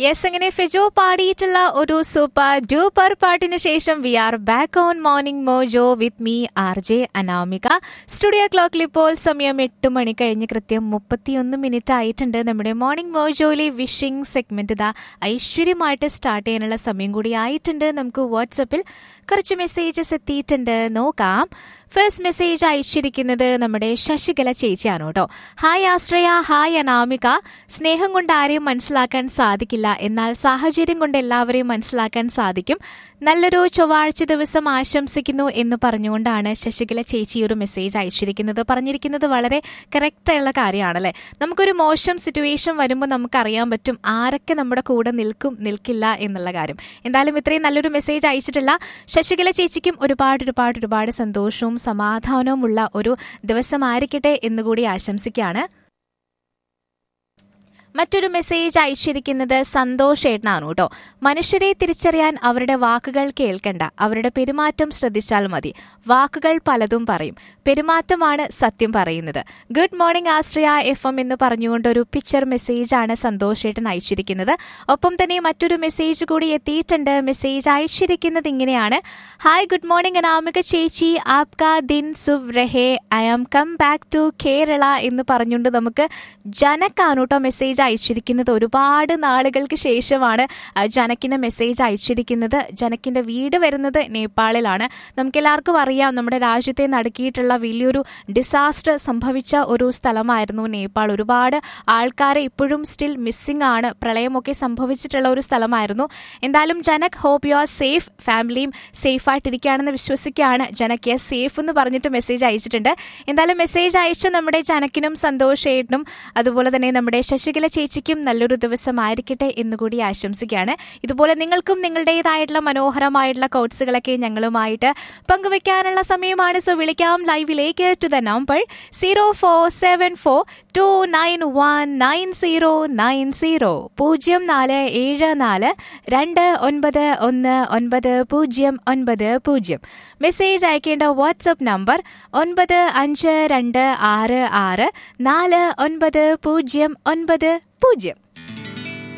yes അങ്ങനെ ഫെജോ പാടിയിട്ടുള്ള ഒരു super duper പാട്ടിന് ശേഷം we are back on morning mojo with me R J Anamika studio ക്ലോക്കിൽ ഇപ്പോൾ സമയം എട്ട് മണി കഴിഞ്ഞ് കൃത്യം മുപ്പത്തിയൊന്ന് മിനിറ്റ് ആയിട്ടുണ്ട് നമ്മുടെ മോർണിംഗ് മോജോയിലെ വിഷിംഗ് സെഗ്മെന്റ് ഇതാ ഐശ്വര്യമായിട്ട് സ്റ്റാർട്ട് ചെയ്യാനുള്ള സമയം കൂടി ആയിട്ടുണ്ട് നമുക്ക് വാട്സപ്പിൽ കുറച്ച് മെസ്സേജസ് എത്തിയിട്ടുണ്ട് നോക്കാം ഫസ്റ്റ് മെസ്സേജ് അയച്ചിരിക്കുന്നത് നമ്മുടെ ശശികല ചേച്ചിയാണ് കേട്ടോ ഹായ് ആശ്രയ ഹായ് അനാമിക സ്നേഹം കൊണ്ട് ആരെയും മനസ്സിലാക്കാൻ സാധിക്കില്ല എന്നാൽ സാഹചര്യം കൊണ്ട് എല്ലാവരെയും മനസ്സിലാക്കാൻ സാധിക്കും നല്ലൊരു ചൊവ്വാഴ്ച ദിവസം ആശംസിക്കുന്നു എന്ന് പറഞ്ഞുകൊണ്ടാണ് ശശികല ചേച്ചി ഒരു മെസ്സേജ് അയച്ചിരിക്കുന്നത് പറഞ്ഞിരിക്കുന്നത് വളരെ കറക്റ്റ് ആയുള്ള കാര്യമാണല്ലേ നമുക്കൊരു മോശം സിറ്റുവേഷൻ വരുമ്പോൾ നമുക്കറിയാൻ പറ്റും ആരൊക്കെ നമ്മുടെ കൂടെ നിൽക്കും നിൽക്കില്ല എന്നുള്ള കാര്യം എന്തായാലും ഇത്രയും നല്ലൊരു മെസ്സേജ് അയച്ചിട്ടില്ല ശശികല ചേച്ചിക്കും ഒരുപാട് ഒരുപാട് ഒരുപാട് സന്തോഷവും സമാധാനവുമുള്ള ഒരു ദിവസമായിരിക്കട്ടെ എന്നുകൂടി ആശംസിക്കുകയാണ് മറ്റൊരു മെസ്സേജ് അയച്ചിരിക്കുന്നത് സന്തോഷ് ഏട്ടനാണ് കേട്ടോ മനുഷ്യരെ തിരിച്ചറിയാൻ അവരുടെ വാക്കുകൾ കേൾക്കണ്ട അവരുടെ പെരുമാറ്റം ശ്രദ്ധിച്ചാൽ മതി വാക്കുകൾ പലതും പറയും പെരുമാറ്റമാണ് സത്യം പറയുന്നത് good morning Ashraya F M എന്ന് പറഞ്ഞുകൊണ്ട് ഒരു പിക്ചർ മെസ്സേജാണ് സന്തോഷ് ഏട്ടൻ അയച്ചിരിക്കുന്നത് ഒപ്പം തന്നെ മറ്റൊരു മെസ്സേജ് കൂടി എത്തിയിട്ടുണ്ട് മെസ്സേജ് അയച്ചിരിക്കുന്നത് ഇങ്ങനെയാണ് ഹായ് ഗുഡ് മോർണിംഗ് അനാമിക ചേച്ചി ആപ്ക ദിൻ സുവ് രഹേ I am come back to Kerala എന്ന് പറഞ്ഞുകൊണ്ട് നമുക്ക് ജനക്കാണ് കേട്ടോ മെസ്സേജ് അയച്ചിരിക്കുന്നത് ഒരുപാട് നാളുകൾക്ക് ശേഷമാണ് ആ, ജനക്കിന് മെസ്സേജ് അയച്ചിരിക്കുന്നത് ജനക്കിന്റെ വീട് വരുന്നത് നേപ്പാളിലാണ് നമുക്ക് എല്ലാവർക്കും അറിയാം നമ്മുടെ രാജ്യത്തെ നടുക്കിയിട്ടുള്ള വലിയൊരു ഡിസാസ്റ്റർ സംഭവിച്ച ഒരു സ്ഥലമായിരുന്നു നേപ്പാൾ ഒരുപാട് ആൾക്കാരെ ഇപ്പോഴും സ്റ്റിൽ മിസ്സിംഗ് ആണ് പ്രളയമൊക്കെ സംഭവിച്ചിട്ടുള്ള ഒരു സ്ഥലമായിരുന്നു എന്തായാലും Janak hope you are safe ഫാമിലിയും സേഫ് ആയിട്ടിരിക്കുകയാണെന്ന് വിശ്വസിക്കുകയാണ് ജനക് യെസ് സേഫ് എന്ന് പറഞ്ഞിട്ട് മെസ്സേജ് അയച്ചിട്ടുണ്ട് എന്തായാലും മെസ്സേജ് അയച്ച നമ്മുടെ ജനക്കിനും സന്തോഷേട്ടനും അതുപോലെ തന്നെ നമ്മുടെ ശശികല ചേച്ചിക്കും നല്ലൊരു ദിവസമായിരിക്കട്ടെ എന്നുകൂടി ആശംസിക്കുകയാണ് ഇതുപോലെ നിങ്ങൾക്കും നിങ്ങളുടേതായിട്ടുള്ള മനോഹരമായിട്ടുള്ള കോട്സുകളൊക്കെ ഞങ്ങളുമായിട്ട് പങ്കുവെക്കാനുള്ള സമയമാണ് സോ വിളിക്കാം ലൈവിലേക്ക് to the number zero four seven four two nine one nine zero nine zero പൂജ്യം നാല് ഏഴ് നാല് രണ്ട് ഒൻപത് ഒന്ന് ഒൻപത് പൂജ്യം ഒൻപത് പൂജ്യം മെസ്സേജ് അയക്കേണ്ട വാട്സപ്പ് നമ്പർ ഒൻപത് അഞ്ച് രണ്ട് ആറ് ആറ് നാല് ഒൻപത് പൂജ്യം ഒൻപത് പൂജ്യം